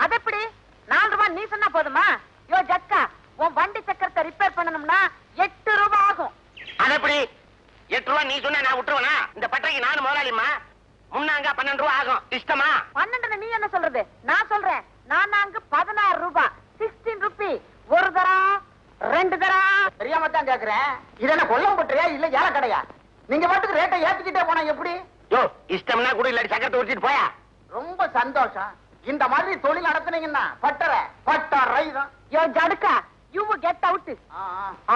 அது எப்படி நாலு ரூபாய் நீ சொன்னா போதுமா யோ ஜக்கா உன் வண்டி சக்கரத்தை ரிப்பேர் பண்ணணும்னா எட்டு ரூபாய் ஆகும் அது எப்படி எட்டு ரூபா நீ சொன்ன நான் விட்டுருவனா இந்த பட்டறைக்கு நானும் முதலாளிமா முன்னாங்க பன்னெண்டு ரூபா ஆகும் இஷ்டமா பன்னெண்டு நீ என்ன சொல்றது நான் சொல்றேன் நான் அங்க பதினாறு ரூபாய் சிக்ஸ்டீன் ருபி ஒரு தரம் ரெண்டு தரம் தெரியாம தான் கேக்குறேன் இது என்ன கொல்லம் பட்டுறியா இல்ல ஏல கடையா நீங்க பாட்டுக்கு ரேட்டை ஏத்திக்கிட்டே போனா எப்படி யோ இஷ்டம்னா கூட இல்லாட்டி சக்கரத்தை உடிச்சிட்டு போயா ரொம்ப சந்தோஷம் இந்த மாதிரி தொழில் நடத்துனீங்கன்னா பட்டறை பட்டறை தான் யோ ஜடுக்கா you get out ah, ah.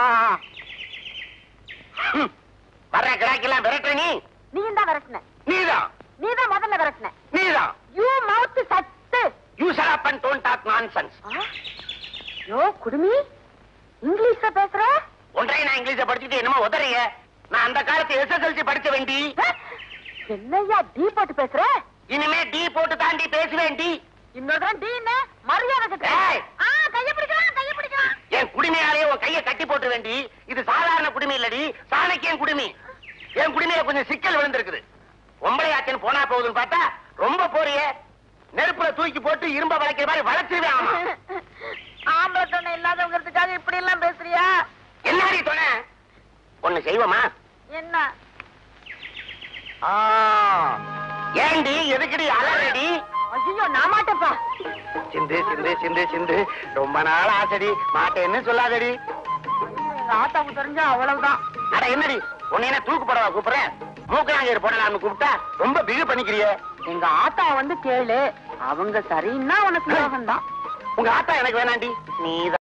Hmm. வர்ற கிராக்கெல்லாம் விரட்டுற நீ நீயும் தான் விரட்டின நீதான் நீ தான் முதல்ல விரட்டின நீதான் you mouth shut you shut and don't talk nonsense ஆ? யோ குடுமி இங்கிலீஷ்ல பேசுற ஒன்றை நான் இங்கிலீஷ படிச்சுட்டு என்னமோ உதறீங்க நான் அந்த காலத்து எஸ்எஸ்எல்சி படிச்ச வேண்டி ஆ? என்னய்யா டீ போட்டு பேசுற இனிமே டீ போட்டு தாண்டி பேச வேண்டி இன்னொரு தடவை டீன்னு மரியாதை கட்டு. ஏய். ஆ கைய பிடிக்கலாம் கைய பிடிக்கலாம் என் குடிமையாலேயே உன் கையை கட்டி போட்டு வேண்டி இது சாதாரண குடிமை இல்லடி சாணக்கியன் குடிமை என் குடிமையில கொஞ்சம் சிக்கல் விழுந்திருக்குது ஒம்பளையாச்சன் போனா போகுதுன்னு பார்த்தா ரொம்ப போறியே நெருப்புல தூக்கி போட்டு இரும்ப வளைக்கிற மாதிரி வளைச்சிருவேன் ஆமா ஆம்பளை தொண்டை இல்லாதவங்கிறதுக்காக இப்படி எல்லாம் பேசுறியா என்னடி துணை ஒண்ணு செய்வோமா என்ன ஆ, ஏண்டி எதுக்குடி அலறடி ஐயோ நான் மாட்டேப்பா சிந்து சிந்து சிந்து சிந்து ரொம்ப நாள் ஆசடி மாட்டேன்னு சொல்லாதடி எங்க ஆத்தாவுக்கு தெரிஞ்சா அவ்வளவுதான் அட என்னடி உன்னை என்ன தூக்கு போடவா கூப்பிடுறேன் மூக்கனாங்கர் போடலாம்னு கூப்பிட்டா ரொம்ப பிகு பண்ணிக்கிறியே எங்க ஆத்தா வந்து கேளு அவங்க சரின்னா உனக்கு யோகம் தான் உங்க ஆத்தா எனக்கு வேணாண்டி நீ